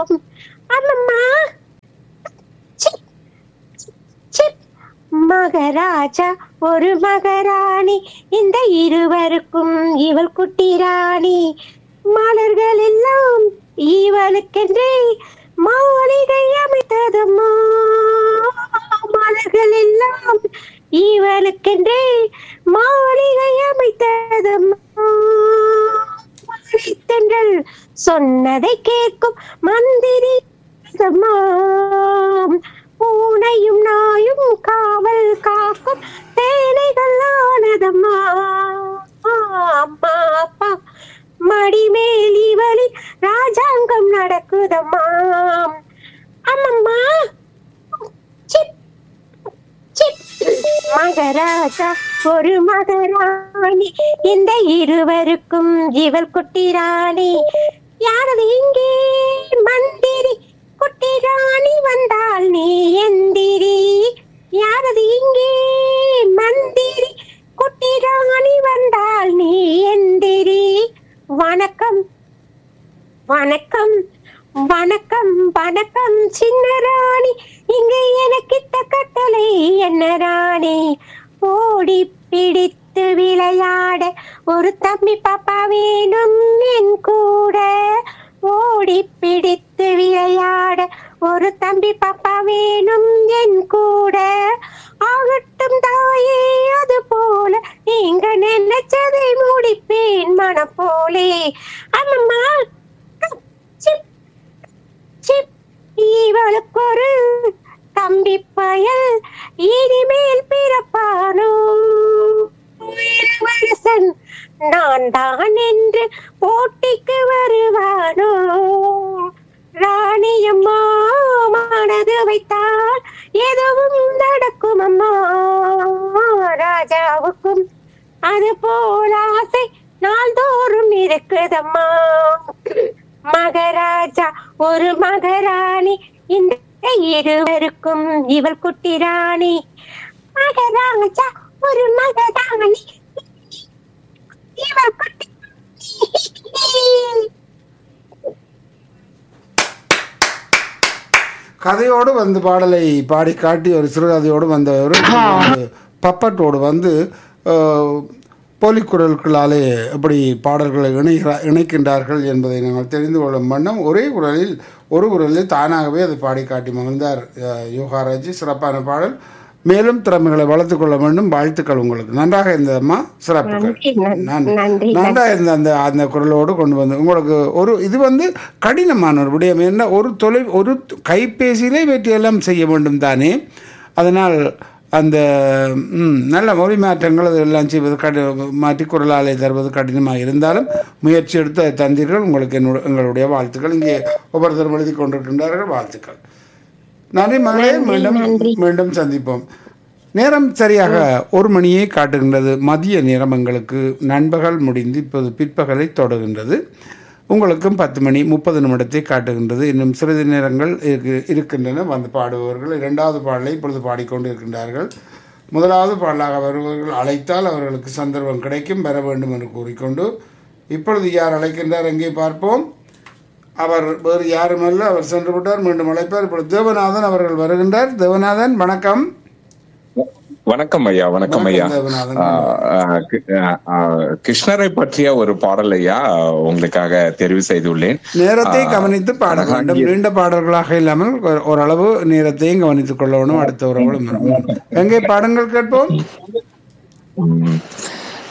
அம்மம்மா chip, chip. மகராஜா ஒரு மகராணி இந்த இருவருக்கும் இவள் குட்டி ராணி மலர்கள் எல்லாம் இவளுக்கென்றே மாளிகை அமைத்ததம்மா மலர்கள் எல்லாம் இவளுக்கென்றே மாளிகை அமைத்ததம்மா தென்றல் சொன்னதை கேட்கும் மந்திரி அம்மா. பூனையும் நாயும் காவல் காக்கும் தேனைகள் ஆனதம்மா அம்மா அப்பா மடிமேல் இவளின் ராஜாங்கம் நடக்குதம்மா அம்மம்மா சிப் சிப் மகராஜா ஒரு மகராணி இந்த இருவருக்கும் இவள் குட்டி ராணி யாரது இங்கே மந்திரி குட்டி ராணி வந்தால் நீ எந்திரி யாரது இங்கே மந்திரி குட்டி ராணி வந்தால் நீ எந்திரி வணக்கம் வணக்கம் வணக்கம் வணக்கம் சின்ன ராணி இங்கு எனக்கிட்ட கட்டளை என்ன ராணி ஓடி பிடித்து விளையாட ஒரு தம்பி பாப்பா வேணும் என் கூட ஓடி பிடித்து விளையாட ஒரு தம்பி பாப்பா வேணும் என் கூட ஆகட்டும் தாயே அது போல நீங்க நினைச்சதை முடிப்பேன் மனம் போலே அம்மம்மா சிப் சிப் இவளுக்கு ஒரு தம்பி பயல் இனிமேல் பிறப்பானோ இளவரசன் நான் தான் என்று போட்டிக்கு வருவானோ ராணியம்மா மனது வைத்தால் எதுவும் நடக்கும் அம்மா ராஜாவுக்கும் அது போல ஆசை நாள்தோறும் இருக்குதம்மா மகராஜா ஒரு மகராணி இந்த இருவருக்கும் இவள் குட்டி ராணி மகராஜா ஒரு மகராணி இவள் குட்டி கதையோடு வந்து பாடலை பாடி காட்டி ஒரு சிறுகதையோடு வந்த ஒரு பப்பட்டோடு வந்து அஹ், போலிக்குரல்களாலே எப்படி பாடல்களை இணைகிறா இணைக்கின்றார்கள் என்பதை நாங்கள் தெரிந்து கொள்ளும் வண்ணம் ஒரே குரலில் ஒரு குரலில் தானாகவே அதை பாடி காட்டி மகிழ்ந்தார் அஹ், யோகாராஜி சிறப்பான பாடல் மேலும் திறமைகளை வளர்த்துக் கொள்ள வேண்டும் வாழ்த்துக்கள் உங்களுக்கு நன்றாக இருந்ததம்மா சிறப்புகள் நன்றி, நன்றி, நன்றி நன்றி. நன்றாக இருந்த அந்த அந்த குரலோடு கொண்டு வந்து உங்களுக்கு ஒரு இது வந்து கடினமான ஒரு விடயம் என்ன ஒரு தொலை ஒரு கைபேசியிலே வெற்றியெல்லாம் செய்ய வேண்டும் தானே அதனால் அந்த ம், நல்ல மொழி மாற்றங்கள் அதெல்லாம் செய்வது கடி மாற்றி குரலாலை தருவது கடினமாக இருந்தாலும் முயற்சி எடுத்து அதை தந்தீர்கள் உங்களுக்கு என்னுடைய எங்களுடைய வாழ்த்துக்கள் இங்கே ஒவ்வொருத்தரும் எழுதி கொண்டிருக்கின்றார்கள் வாழ்த்துக்கள் நன்றி மகளே மீண்டும் மீண்டும் சந்திப்போம் நேரம் சரியாக ஒரு மணியே காட்டுகின்றது மதிய நேரம் எங்களுக்கு நண்பகல் முடிந்து இப்போது பிற்பகலை தொடர்கின்றது உங்களுக்கும் பத்து மணி முப்பது நிமிடத்தை காட்டுகின்றது இன்னும் சிறிது நேரங்கள் இருக்கு இருக்கின்றன வந்து பாடுபவர்கள் இரண்டாவது பாடலை இப்பொழுது பாடிக்கொண்டு இருக்கின்றார்கள் முதலாவது பாடலாக வருபவர்கள் அழைத்தால் அவர்களுக்கு சந்தர்ப்பம் கிடைக்கும் பெற வேண்டும் என்று கூறிக்கொண்டு இப்பொழுது யார் அழைக்கின்றார் எங்கே பார்ப்போம் அவர் வேறு யாருமல்ல அவர் சென்று விட்டார் மீண்டும் அழைப்பார் இப்பொழுது தேவநாதன் அவர்கள் வருகின்றார் தேவநாதன் வணக்கம் வணக்கம் ஐயா வணக்கம் ஐயா தேவநாதன். ஆஹ் ஆஹ் கி- ஆஹ் ஆஹ் கிருஷ்ணரை பற்றிய ஒரு பாடல் ஐயா உங்களுக்காக தெரிவு செய்துள்ளேன் நேரத்தை ஆஹ் கவனித்து பாட வேண்டும் நீண்ட பாடல்களாக இல்லாமல் ஒரு- ஓரளவு நேரத்தையும் கவனித்துக் கொள்ளணும் அடுத்த உறவுகளும் எங்கே பாடங்கள் கேட்போம் உம்,